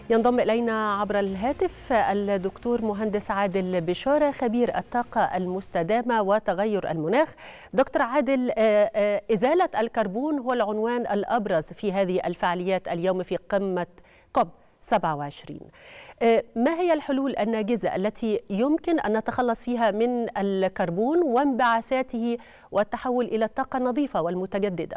ينضم إلينا عبر الهاتف الدكتور مهندس عادل بشارة خبير الطاقة المستدامة وتغير المناخ دكتور عادل إزالة الكربون هو العنوان الأبرز في هذه الفعاليات اليوم في قمة كوب 27 ما هي الحلول الناجزة التي يمكن أن نتخلص فيها من الكربون وانبعاثاته والتحول إلى الطاقة النظيفة والمتجددة؟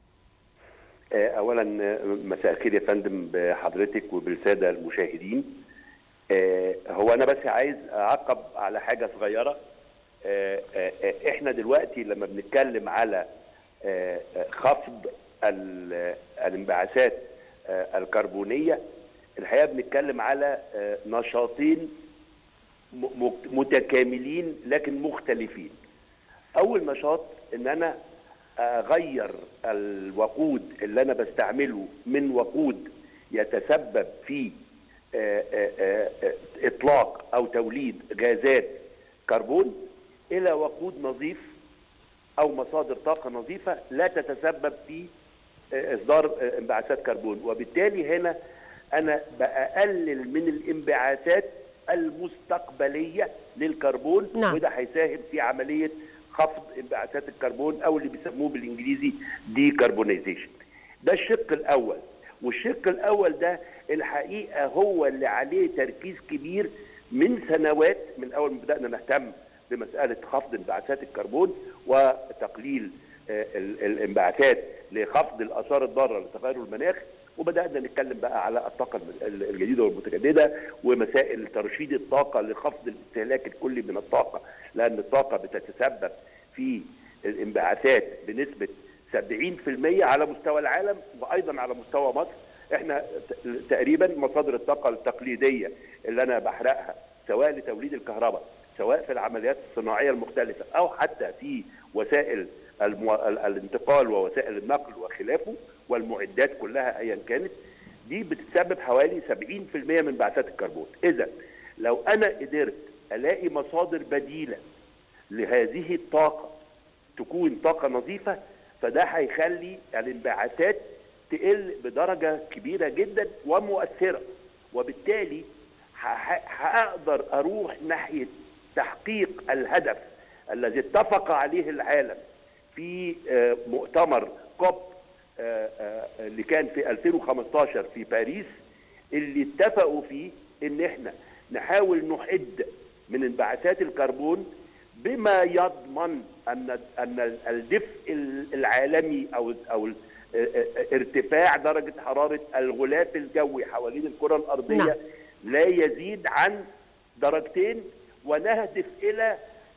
اولا مساء الخير يا فندم بحضرتك وبالساده المشاهدين هو انا بس عايز اعقب على حاجه صغيره احنا دلوقتي لما بنتكلم على خفض الانبعاثات الكربونيه الحقيقه بنتكلم على نشاطين متكاملين لكن مختلفين اول نشاط ان انا اغير الوقود اللي انا بستعمله من وقود يتسبب في اطلاق او توليد غازات كربون الى وقود نظيف او مصادر طاقه نظيفه لا تتسبب في اصدار انبعاثات كربون وبالتالي هنا انا بقلل من الانبعاثات المستقبليه للكربون نعم. وده هيساهم في عمليه خفض انبعاثات الكربون او اللي بيسموه بالانجليزي دي كربونيزيشن ده الشق الاول والشق الاول ده الحقيقه هو اللي عليه تركيز كبير من سنوات من اول ما بدانا نهتم بمساله خفض انبعاثات الكربون وتقليل الانبعاثات لخفض الاثار الضاره لتغير المناخ وبدانا نتكلم بقى على الطاقه الجديده والمتجدده ومسائل ترشيد الطاقه لخفض الاستهلاك الكلي من الطاقه لان الطاقه بتتسبب في الانبعاثات بنسبه 70% على مستوى العالم وايضا على مستوى مصر احنا تقريبا مصادر الطاقه التقليديه اللي انا بحرقها سواء لتوليد الكهرباء سواء في العمليات الصناعيه المختلفه او حتى في وسائل المو... الانتقال ووسائل النقل وخلافه والمعدات كلها ايا كانت دي بتسبب حوالي 70% من انبعاثات الكربون اذا لو انا قدرت الاقي مصادر بديله لهذه الطاقه تكون طاقه نظيفه فده هيخلي الانبعاثات تقل بدرجه كبيره جدا ومؤثره وبالتالي هقدر اروح ناحيه تحقيق الهدف الذي اتفق عليه العالم في مؤتمر كوب اللي كان في 2015 في باريس اللي اتفقوا فيه ان احنا نحاول نحد من انبعاثات الكربون بما يضمن ان ان الدفء العالمي او او ارتفاع درجه حراره الغلاف الجوي حوالين الكره الارضيه نعم. لا يزيد عن درجتين ونهدف الى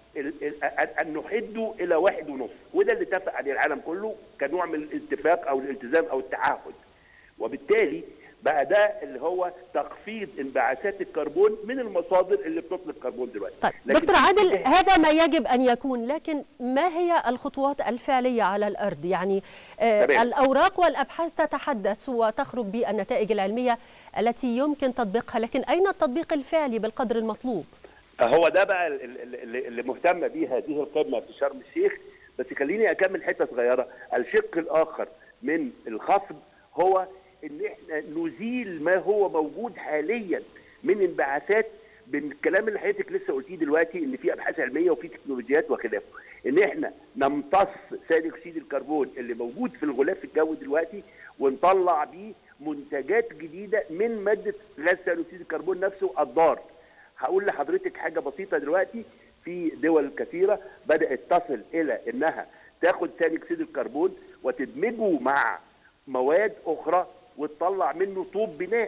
ان نحده الى واحد ونص وده اللي اتفق عليه العالم كله كنوع من الاتفاق او الالتزام او التعهد وبالتالي بقى ده اللي هو تخفيض انبعاثات الكربون من المصادر اللي بتطلق كربون دلوقتي طيب دكتور عادل هذا ما يجب ان يكون لكن ما هي الخطوات الفعليه على الارض يعني آه الاوراق والابحاث تتحدث وتخرج بالنتائج العلميه التي يمكن تطبيقها لكن اين التطبيق الفعلي بالقدر المطلوب هو ده بقى اللي مهتمه بيه هذه القمه في شرم الشيخ بس خليني اكمل حته صغيره الشق الاخر من الخفض هو ان احنا نزيل ما هو موجود حاليا من انبعاثات بالكلام اللي حضرتك لسه قلتيه دلوقتي ان في ابحاث علميه وفي تكنولوجيات وخلافه ان احنا نمتص ثاني اكسيد الكربون اللي موجود في الغلاف الجوي دلوقتي ونطلع بيه منتجات جديده من ماده غاز ثاني اكسيد الكربون نفسه الضار هقول لحضرتك حاجه بسيطه دلوقتي في دول كثيره بدات تصل الى انها تاخد ثاني اكسيد الكربون وتدمجه مع مواد اخرى وتطلع منه طوب بناء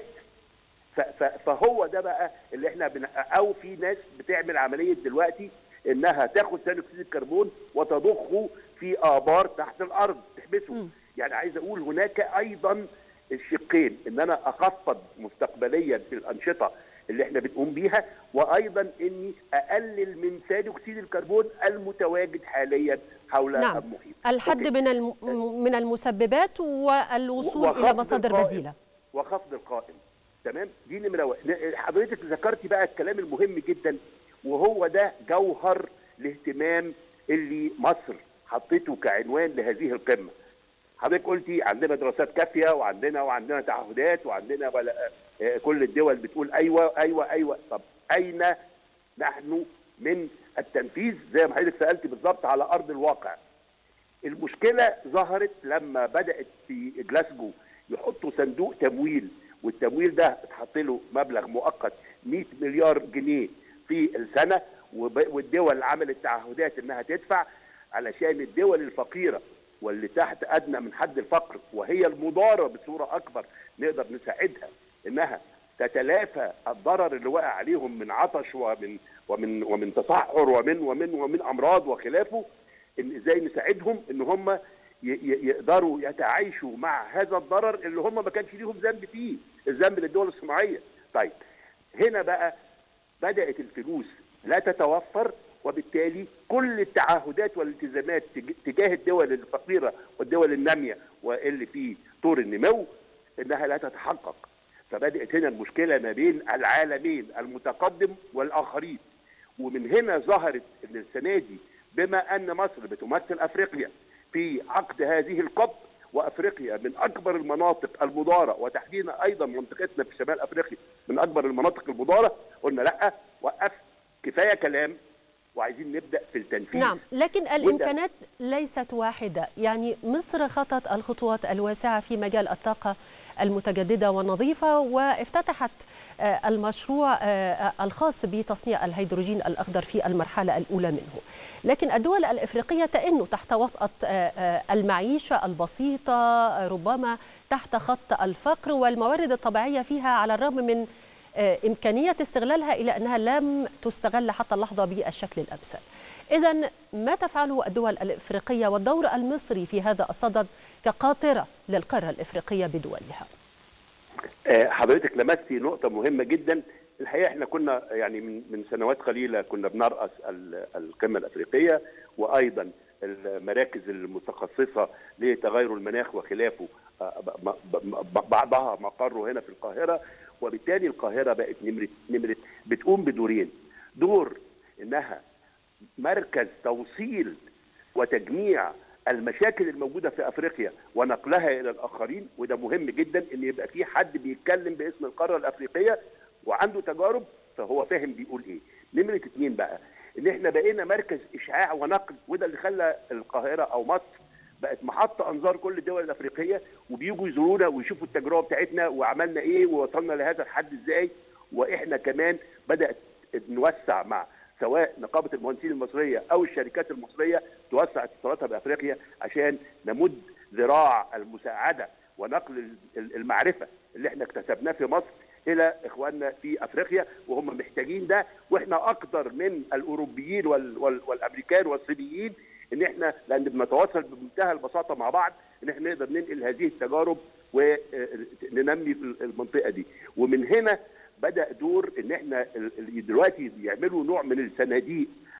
فهو ده بقى اللي احنا بن... او في ناس بتعمل عمليه دلوقتي انها تاخد ثاني اكسيد الكربون وتضخه في ابار تحت الارض تحبسه م. يعني عايز اقول هناك ايضا الشقين ان انا اخفض مستقبليا في الانشطه اللي احنا بنقوم بيها وايضا اني اقلل من ثاني اكسيد الكربون المتواجد حاليا حول نعم. المحيط الحد من الم... من المسببات والوصول الى مصادر القائم. بديله وخفض القائم تمام دي نمره واحد حضرتك ذكرتي بقى الكلام المهم جدا وهو ده جوهر الاهتمام اللي مصر حطته كعنوان لهذه القمه حضرتك قلتي عندنا دراسات كافيه وعندنا وعندنا تعهدات وعندنا ولا كل الدول بتقول ايوه ايوه ايوه طب اين نحن من التنفيذ زي ما حضرتك سالتي بالظبط على ارض الواقع المشكله ظهرت لما بدات في جلاسجو يحطوا صندوق تمويل والتمويل ده اتحط له مبلغ مؤقت 100 مليار جنيه في السنه والدول عملت تعهدات انها تدفع علشان الدول الفقيره واللي تحت ادنى من حد الفقر وهي المضاره بصوره اكبر نقدر نساعدها انها تتلافى الضرر اللي وقع عليهم من عطش ومن ومن ومن تصحر ومن ومن ومن امراض وخلافه ان ازاي نساعدهم ان هم يقدروا يتعايشوا مع هذا الضرر اللي هم ما كانش ليهم ذنب فيه الذنب للدول الصناعيه طيب هنا بقى بدات الفلوس لا تتوفر وبالتالي كل التعهدات والالتزامات تجاه الدول الفقيره والدول الناميه واللي في طور النمو انها لا تتحقق فبدات هنا المشكله ما بين العالمين المتقدم والاخرين ومن هنا ظهرت ان السنه دي بما ان مصر بتمثل افريقيا في عقد هذه القب وافريقيا من اكبر المناطق المضاره وتحديدا ايضا منطقتنا في شمال افريقيا من اكبر المناطق المضاره قلنا لا وقف كفايه كلام وعايزين نبدا في التنفيذ نعم لكن الامكانات ليست واحده يعني مصر خطت الخطوات الواسعه في مجال الطاقه المتجدده والنظيفه وافتتحت المشروع الخاص بتصنيع الهيدروجين الاخضر في المرحله الاولى منه لكن الدول الافريقيه تئن تحت وطاه المعيشه البسيطه ربما تحت خط الفقر والموارد الطبيعيه فيها على الرغم من إمكانية استغلالها إلى أنها لم تستغل حتى اللحظة بالشكل الأمثل إذا ما تفعله الدول الإفريقية والدور المصري في هذا الصدد كقاطرة للقارة الإفريقية بدولها حضرتك لمستي نقطة مهمة جدا الحقيقة احنا كنا يعني من من سنوات قليلة كنا بنرأس القمة الأفريقية وأيضا المراكز المتخصصة لتغير المناخ وخلافه بعضها مقره هنا في القاهرة وبالتالي القاهره بقت نمره نمره بتقوم بدورين دور انها مركز توصيل وتجميع المشاكل الموجوده في افريقيا ونقلها الى الاخرين وده مهم جدا ان يبقى في حد بيتكلم باسم القاره الافريقيه وعنده تجارب فهو فاهم بيقول ايه نمره اتنين بقى ان احنا بقينا مركز اشعاع ونقل وده اللي خلى القاهره او مصر بقت محطة أنظار كل الدول الأفريقية وبيجوا يزورونا ويشوفوا التجربة بتاعتنا وعملنا إيه ووصلنا لهذا الحد إزاي وإحنا كمان بدأت نوسع مع سواء نقابة المهندسين المصرية أو الشركات المصرية توسع اتصالاتها بأفريقيا عشان نمد ذراع المساعدة ونقل المعرفة اللي احنا اكتسبناه في مصر الى اخواننا في افريقيا وهم محتاجين ده واحنا اكتر من الاوروبيين وال وال والامريكان والصينيين ان احنا لان بنتواصل بمنتهى البساطه مع بعض ان احنا نقدر ننقل هذه التجارب وننمي المنطقه دي ومن هنا بدا دور ان احنا دلوقتي بيعملوا نوع من الصناديق